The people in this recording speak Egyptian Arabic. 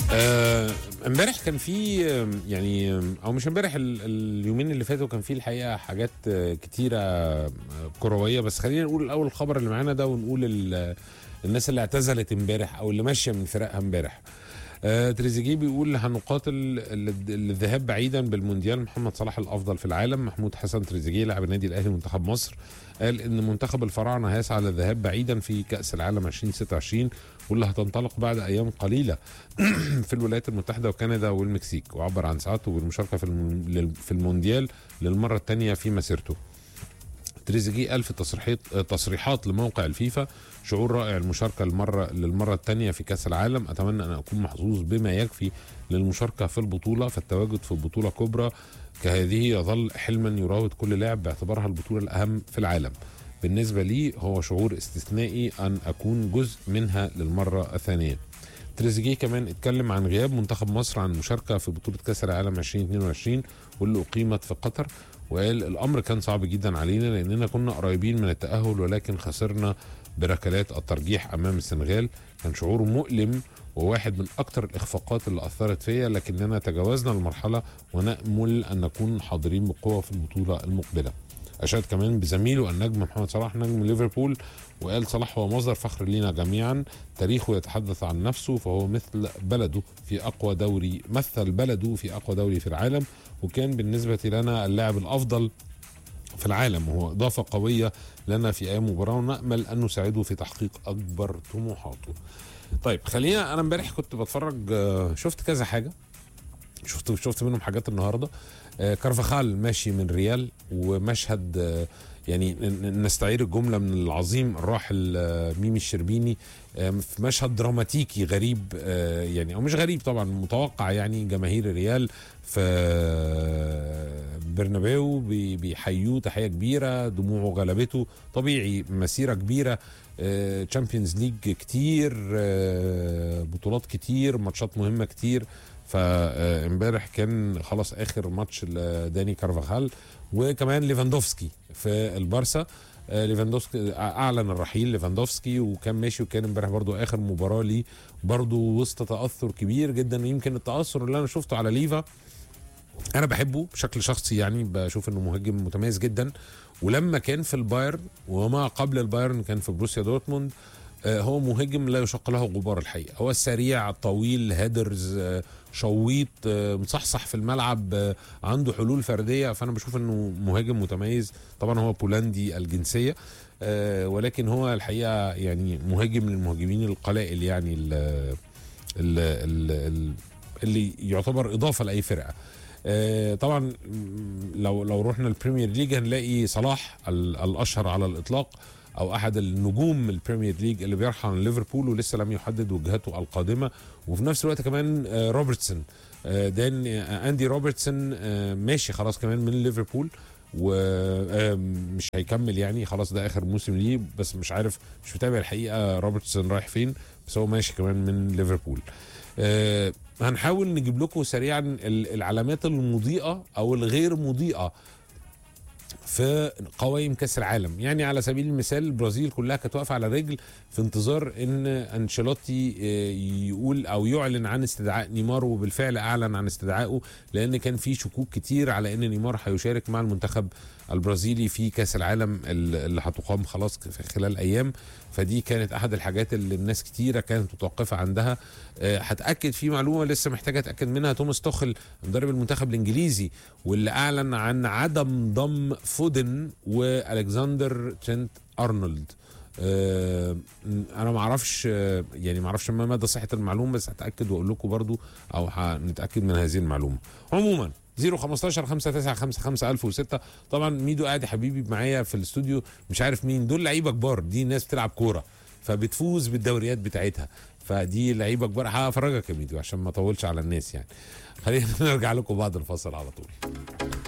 آه، امبارح كان في آه، يعني آه، او مش امبارح ال- اليومين اللي فاتوا كان في الحقيقه حاجات آه، كتيره آه، كرويه بس خلينا نقول الاول الخبر اللي معانا ده ونقول ال- الناس اللي اعتزلت امبارح او اللي ماشيه من فرقها امبارح آه، تريزيجيه بيقول هنقاتل ال- الذهاب بعيدا بالمونديال محمد صلاح الافضل في العالم محمود حسن تريزيجيه لاعب النادي الاهلي منتخب مصر قال ان منتخب الفراعنه هيسعى للذهاب بعيدا في كاس العالم 2026 واللي هتنطلق بعد ايام قليله في الولايات المتحده وكندا والمكسيك وعبر عن سعادته بالمشاركه في الم- لل- في المونديال للمره الثانيه في مسيرته تريزيجيه قال في تصريحات تصريحات لموقع الفيفا شعور رائع المشاركه المره للمره الثانيه في كاس العالم اتمنى ان اكون محظوظ بما يكفي للمشاركه في البطوله فالتواجد في بطوله كبرى كهذه يظل حلما يراود كل لاعب باعتبارها البطوله الاهم في العالم بالنسبه لي هو شعور استثنائي ان اكون جزء منها للمره الثانيه تريزيجيه كمان اتكلم عن غياب منتخب مصر عن المشاركه في بطوله كاس العالم 2022 واللي اقيمت في قطر وقال الامر كان صعب جدا علينا لاننا كنا قريبين من التاهل ولكن خسرنا بركلات الترجيح امام السنغال كان شعور مؤلم وواحد من اكثر الاخفاقات اللي اثرت فيا لكننا تجاوزنا المرحله ونامل ان نكون حاضرين بقوه في البطوله المقبله اشاد كمان بزميله النجم محمد صلاح نجم ليفربول وقال صلاح هو مصدر فخر لينا جميعا تاريخه يتحدث عن نفسه فهو مثل بلده في اقوى دوري مثل بلده في اقوى دوري في العالم وكان بالنسبه لنا اللاعب الافضل في العالم وهو اضافه قويه لنا في اي مباراه ونامل ان نساعده في تحقيق اكبر طموحاته. طيب خلينا انا امبارح كنت بتفرج آه، شفت كذا حاجه شفت شفت منهم حاجات النهارده آه، كارفاخال ماشي من ريال ومشهد آه، يعني ن- ن- نستعير الجمله من العظيم الراحل آه، ميمي الشربيني آه، في مشهد دراماتيكي غريب آه، يعني او مش غريب طبعا متوقع يعني جماهير الريال في برنابيو بي- بيحيوه تحيه كبيره دموعه غلبته طبيعي مسيره كبيره تشامبيونز ليج كتير آه، بطولات كتير ماتشات مهمه كتير فامبارح كان خلاص اخر ماتش لداني كارفاخال وكمان ليفاندوفسكي في البارسا آه، ليفاندوفسكي اعلن الرحيل ليفاندوفسكي وكان ماشي وكان امبارح برضو اخر مباراه ليه برضو وسط تاثر كبير جدا يمكن التاثر اللي انا شفته على ليفا انا بحبه بشكل شخصي يعني بشوف انه مهاجم متميز جدا ولما كان في البايرن وما قبل البايرن كان في بروسيا دورتموند آه، هو مهاجم لا يشق له غبار الحقيقه هو السريع طويل هيدرز آه، شويط آه، مصحصح في الملعب آه، عنده حلول فرديه فانا بشوف انه مهاجم متميز طبعا هو بولندي الجنسيه آه، ولكن هو الحقيقه يعني مهاجم من المهاجمين القلائل يعني ال ال ال ال اللي يعتبر اضافه لاي فرقه آه، طبعا م، لو لو رحنا البريمير ليج هنلاقي صلاح ال- الاشهر على الاطلاق او احد النجوم البريمير ليج اللي بيرحل عن ليفربول ولسه لم يحدد وجهته القادمه وفي نفس الوقت كمان آه، روبرتسون آه، دان آه، اندي روبرتسون آه، ماشي خلاص كمان من ليفربول ومش هيكمل يعني خلاص ده اخر موسم ليه بس مش عارف مش متابع الحقيقه روبرتسون رايح فين بس هو ماشي كمان من ليفربول آه، هنحاول نجيب لكم سريعا ال- العلامات المضيئه او الغير مضيئه في قوائم كاس العالم يعني على سبيل المثال البرازيل كلها كانت واقفه على رجل في انتظار ان انشيلوتي آه، يقول او يعلن عن استدعاء نيمار وبالفعل اعلن عن استدعائه لان كان في شكوك كتير على ان نيمار هيشارك مع المنتخب البرازيلي في كاس العالم ال- اللي هتقام خلاص في خلال ايام فدي كانت احد الحاجات اللي الناس كتيره كانت متوقفه عندها آه، هتاكد في معلومه لسه محتاجه اتاكد منها توماس توخل مدرب المنتخب الانجليزي واللي اعلن عن عدم ضم فودن والكسندر ترينت ارنولد آه، انا ما اعرفش آه، يعني ما اعرفش ما مدى صحه المعلومه بس هتاكد واقول لكم برضو او هنتاكد من هذه المعلومه عموما 015 5955 1006 طبعا ميدو قاعد يا حبيبي معايا في الاستوديو مش عارف مين دول لعيبه كبار دي ناس بتلعب كوره فبتفوز بالدوريات بتاعتها فدي لعيبه كبار هفرجك يا ميدو عشان ما اطولش على الناس يعني خلينا نرجع لكم بعد الفاصل على طول